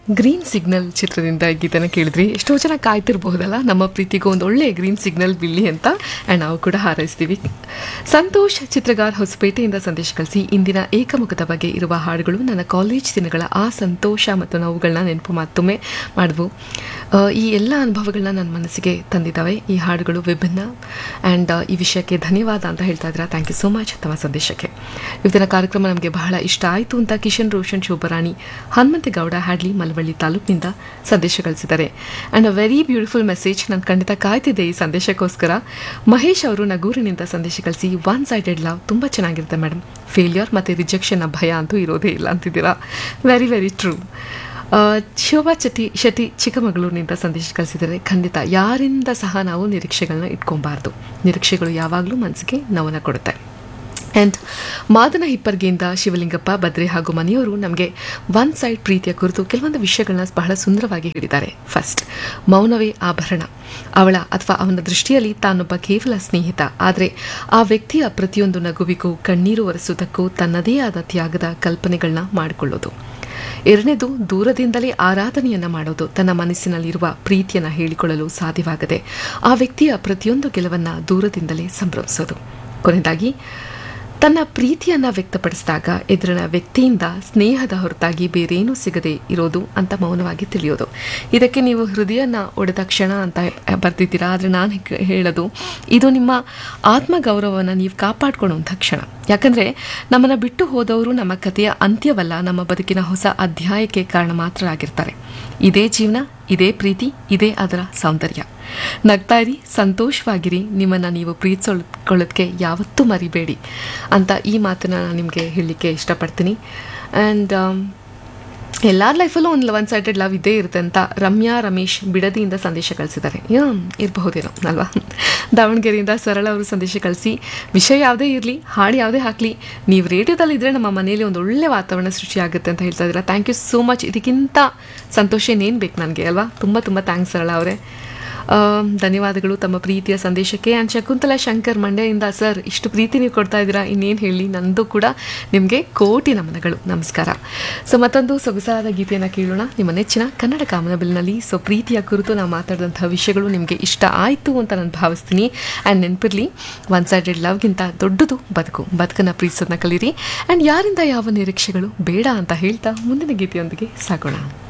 green signal ಚಿತ್ರದಿಂದ ಈ ಗೀತೆನ ಕೇಳಿದ್ರಿ ಎಷ್ಟೋ ಜನ ಕಾಯ್ತಿರಬಹುದಲ್ಲ ನಮ್ಮ ಪ್ರೀತಿಗೂ ಒಂದು ಒಳ್ಳೆ ಗ್ರೀನ್ ಸಿಗ್ನಲ್ ಬಿಲ್ಲಿ ಅಂತ ಆ್ಯಂಡ್ ನಾವು ಕೂಡ ಹಾರೈಸ್ತೀವಿ ಸಂತೋಷ್ ಚಿತ್ರಗಾರ್ ಹೊಸಪೇಟೆಯಿಂದ ಸಂದೇಶ ಕಳಿಸಿ ಇಂದಿನ ಏಕಮುಖದ ಬಗ್ಗೆ ಇರುವ ಹಾಡುಗಳು ನನ್ನ ಕಾಲೇಜ್ ದಿನಗಳ ಆ ಸಂತೋಷ ಮತ್ತು ನೋವುಗಳನ್ನ ನೆನಪು ಮತ್ತೊಮ್ಮೆ ಮಾಡಿದ್ವು ಆ, ಈ ಎಲ್ಲ ಅನುಭವಗಳನ್ನ ನನ್ನ ಮನಸ್ಸಿಗೆ ತಂದಿದ್ದಾವೆ ಈ ಹಾಡುಗಳು ವಿಭಿನ್ನ ಆ್ಯಂಡ್ ಈ ವಿಷಯಕ್ಕೆ ಧನ್ಯವಾದ ಅಂತ ಹೇಳ್ತಾ ಇದ್ದೀರಾ ಥ್ಯಾಂಕ್ ಯು ಸೋ ಮಚ್ ತಮ್ಮ ಸಂದೇಶಕ್ಕೆ ಇವತ್ತಿನ ಕಾರ್ಯಕ್ರಮ ನಮಗೆ ಬಹಳ ಇಷ್ಟ ಆಯಿತು ಅಂತ ಕಿಶನ್ ರೋಷನ್ ಶೋಭರಾಣಿ ಹನುಮಂತಗೌಡ ಹ್ಯಾಡ್ಲಿ ಮಲವಳ್ಳಿ ತಾಲೂಕಿನಿಂದ ಸಂದೇಶ ಕಳಿಸಿದ್ದಾರೆ and a very beautiful message ನಾನು ಖಂಡಿತ ಕಾಯ್ತಿದ್ದೆ ಈ ಸಂದೇಶಕ್ಕೋಸ್ಕರ ಮಹೇಶ್ ಅವರು ನಗೂರಿನಿಂದ ಸಂದೇಶ ಕಳಿಸಿ ಒನ್ ಸೈಡೆಡ್ ಲವ್ ತುಂಬ ಚೆನ್ನಾಗಿರುತ್ತೆ ಮೇಡಮ್ ಫೇಲ್ಯೂರ್ ಮತ್ತು ರಿಜೆಕ್ಷನ್ ಭಯ ಅಂತೂ ಇರೋದೇ ಇಲ್ಲ ಅಂತಿದ್ದೀರಾ ವೆರಿ ವೆರಿ ಟ್ರೂ ಆ, ಶೋಭಾ ಚಟಿ ಶೆಟ್ಟಿ ಚಿಕ್ಕಮಗಳೂರಿನಿಂದ ಸಂದೇಶ ಕಳಿಸಿದರೆ ಖಂಡಿತ ಯಾರಿಂದ ಸಹ ನಾವು ನಿರೀಕ್ಷೆಗಳನ್ನ ಇಟ್ಕೊಬಾರ್ದು ನಿರೀಕ್ಷೆಗಳು ಯಾವಾಗಲೂ ಮನಸ್ಸಿಗೆ ನೋವನ್ನು ಕೊಡುತ್ತೆ ಆ್ಯಂಡ್ ಮಾದನ ಹಿಪ್ಪರ್ಗಿಯಿಂದ ಶಿವಲಿಂಗಪ್ಪ ಬದ್ರೆ ಹಾಗೂ ಮನೆಯವರು ನಮಗೆ ಒನ್ ಸೈಡ್ ಪ್ರೀತಿಯ ಕುರಿತು ಕೆಲವೊಂದು ವಿಷಯಗಳನ್ನ ಬಹಳ ಸುಂದರವಾಗಿ ಹೇಳಿದ್ದಾರೆ ಫಸ್ಟ್ ಮೌನವೇ ಆಭರಣ ಅವಳ ಅಥವಾ ಅವನ ದೃಷ್ಟಿಯಲ್ಲಿ ತಾನೊಬ್ಬ ಕೇವಲ ಸ್ನೇಹಿತ ಆದರೆ ಆ ವ್ಯಕ್ತಿಯ ಪ್ರತಿಯೊಂದು ನಗುವಿಗೂ ಕಣ್ಣೀರು ಒರೆಸುವುದಕ್ಕೂ ತನ್ನದೇ ಆದ ತ್ಯಾಗದ ಕಲ್ಪನೆಗಳನ್ನ ಮಾಡಿಕೊಳ್ಳೋದು ಎರಡನೇದು ದೂರದಿಂದಲೇ ಆರಾಧನೆಯನ್ನ ಮಾಡೋದು ತನ್ನ ಮನಸ್ಸಿನಲ್ಲಿರುವ ಪ್ರೀತಿಯನ್ನ ಹೇಳಿಕೊಳ್ಳಲು ಸಾಧ್ಯವಾಗದೆ ಆ ವ್ಯಕ್ತಿಯ ಪ್ರತಿಯೊಂದು ಗೆಲುವನ್ನ ದೂರದಿಂದಲೇ ಸಂಭ್ರಮಿಸೋದು ಕೊನೆಯದಾಗಿ ತನ್ನ ಪ್ರೀತಿಯನ್ನ ವ್ಯಕ್ತಪಡಿಸಿದಾಗ ಎದುರಿನ ವ್ಯಕ್ತಿಯಿಂದ ಸ್ನೇಹದ ಹೊರತಾಗಿ ಬೇರೇನೂ ಸಿಗದೆ ಇರೋದು ಅಂತ ಮೌನವಾಗಿ ತಿಳಿಯೋದು ಇದಕ್ಕೆ ನೀವು ಹೃದಯನ ಒಡೆದ ಕ್ಷಣ ಅಂತ ಬರ್ತಿದ್ದೀರಾ ಆದರೆ ನಾನು ಹೇಳೋದು ಇದು ನಿಮ್ಮ ಆತ್ಮಗೌರವವನ್ನು ನೀವು ಕಾಪಾಡ್ಕೊಳ್ಳುವಂಥ ಕ್ಷಣ ಯಾಕಂದರೆ ನಮ್ಮನ್ನು ಬಿಟ್ಟು ಹೋದವರು ನಮ್ಮ ಕಥೆಯ ಅಂತ್ಯವಲ್ಲ ನಮ್ಮ ಬದುಕಿನ ಹೊಸ ಅಧ್ಯಾಯಕ್ಕೆ ಕಾರಣ ಮಾತ್ರ ಆಗಿರ್ತಾರೆ ಇದೇ ಜೀವನ ಇದೇ ಪ್ರೀತಿ ಇದೇ ಅದರ ಸೌಂದರ್ಯ ನಗ್ತಾ ಇರಿ ಸಂತೋಷವಾಗಿರಿ ನಿಮ್ಮನ್ನು ನೀವು ಪ್ರೀತಿಸ್ಕೊಳ್ಳೋದಕ್ಕೆ ಯಾವತ್ತೂ ಮರಿಬೇಡಿ ಅಂತ ಈ ಮಾತನ್ನ ನಾನು ನಿಮಗೆ ಹೇಳಲಿಕ್ಕೆ ಇಷ್ಟಪಡ್ತೀನಿ ಆ್ಯಂಡ್ ಎಲ್ಲರ ಲೈಫಲ್ಲೂ ಒಂದು ಒನ್ ಸೈಡೆಡ್ ಲವ್ ಇದ್ದೇ ಇರುತ್ತೆ ಅಂತ ರಮ್ಯಾ ರಮೇಶ್ ಬಿಡದಿಯಿಂದ ಸಂದೇಶ ಕಳಿಸಿದ್ದಾರೆ ಹ್ಮ್, ಇರಬಹುದೇನೋ ಅಲ್ವಾ ದಾವಣಗೆರೆಯಿಂದ ಸರಳ ಅವರು ಸಂದೇಶ ಕಳಿಸಿ ವಿಷಯ ಯಾವುದೇ ಇರಲಿ ಹಾಡು ಯಾವುದೇ ಹಾಕಲಿ ನೀವು ರೇಡಿಯೋದಲ್ಲಿ ಇದ್ದರೆ ನಮ್ಮ ಮನೆಯಲ್ಲಿ ಒಂದು ಒಳ್ಳೆ ವಾತಾವರಣ ಸೃಷ್ಟಿಯಾಗುತ್ತೆ ಅಂತ ಹೇಳ್ತಾ ಇದ್ದೀರಾ ಥ್ಯಾಂಕ್ ಯು ಸೋ ಮಚ್ ಇದಕ್ಕಿಂತ ಸಂತೋಷ ಇನ್ನೇನು ಬೇಕು ನನಗೆ ಅಲ್ವಾ ತುಂಬ ತುಂಬ ಥ್ಯಾಂಕ್ಸ್ ಸರಳ ಅವರೇ ಆಮ್, ಧನ್ಯವಾದಗಳು ತಮ್ಮ ಪ್ರೀತಿಯ ಸಂದೇಶಕ್ಕೆ ಆ್ಯಂಡ್ ಶಕುಂತಲಾ ಶಂಕರ್ ಮಂಡ್ಯದಿಂದ ಸರ್ ಇಷ್ಟು ಪ್ರೀತಿ ನೀವು ಕೊಡ್ತಾ ಇದ್ದೀರಾ ಇನ್ನೇನು ಹೇಳಿ ನಂದು ಕೂಡ ನಿಮಗೆ ಕೋಟಿ ನಮನಗಳು ನಮಸ್ಕಾರ ಸೊ ಮತ್ತೊಂದು ಸೊಗಸಾದ ಗೀತೆಯನ್ನು ಕೇಳೋಣ ನಿಮ್ಮ ನೆಚ್ಚಿನ ಕನ್ನಡ ಕಾಮನಬಿಲ್ನಲ್ಲಿ ಸೊ ಪ್ರೀತಿಯ ಕುರಿತು ನಾವು ಮಾತಾಡಿದಂಥ ವಿಷಯಗಳು ನಿಮಗೆ ಇಷ್ಟ ಆಯಿತು ಅಂತ ನಾನು ಭಾವಿಸ್ತೀನಿ ಆ್ಯಂಡ್ ನೆನಪಿರಲಿ ಒನ್ ಸೈಡೆಡ್ ಲವ್ಗಿಂತ ದೊಡ್ಡದು ಬದುಕು ಬದುಕನ್ನು ಪ್ರೀತಿಸೋದನ್ನ ಕಲೀರಿ ಆ್ಯಂಡ್ ಯಾರಿಂದ ಯಾವ ನಿರೀಕ್ಷೆಗಳು ಬೇಡ ಅಂತ ಹೇಳ್ತಾ ಮುಂದಿನ ಗೀತೆಯೊಂದಿಗೆ ಸಾಗೋಣ